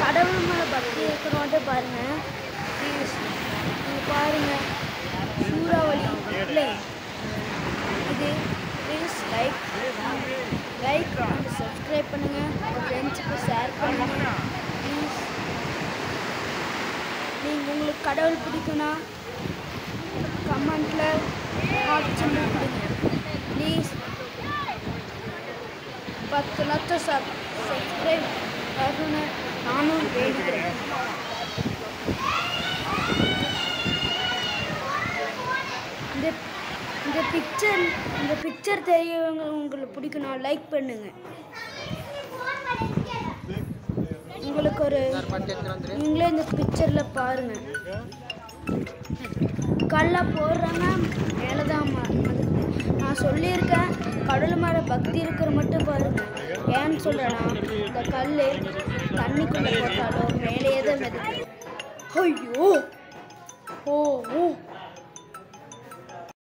கடவுள் மேலே பக்தி இருக்கிறவன்ட்டு பாருங்க ப்ளீஸ் நீங்கள் பாருங்க சூறாவளி இல்லை இது please like like and subscribe பண்ணுங்க உங்கள் ஃப்ரெண்ட்ஸுக்கு ஷேர் பண்ணுங்க ப்ளீஸ் நீங்கள் உங்களுக்கு கடவுள் பிடிக்கும்னா கமெண்ட்டில் ஹார்ட் சிம்பிள் கொடுங்க ப்ளீஸ் பத்து லட்சம் சப் சப்ஸ்கிரைப் ஆகணும்னு நானும் வேண்டிக்கிறேன் இந்த இந்த பிக்சர் இந்த பிக்சர் தெரியவங்க உங்களுக்கு பிடிக்கும்னா லைக் பண்ணுங்க உங்களுக்கு ஒரு நீங்களே இந்த பிக்சரில் பாருங்க கல்ல போடுறாங்க மேலே தான் நான் சொல்லியிருக்கேன் கடவுள் மேலே பக்தி இருக்கிற மட்டும் பாருங்க ஏன்னு சொல்கிறேன்னா இந்த கல் தண்ணிக்குள்ளே போட்டாலும் மேலேயே தான் மிதக்குது ஐயோ ஓ ஓ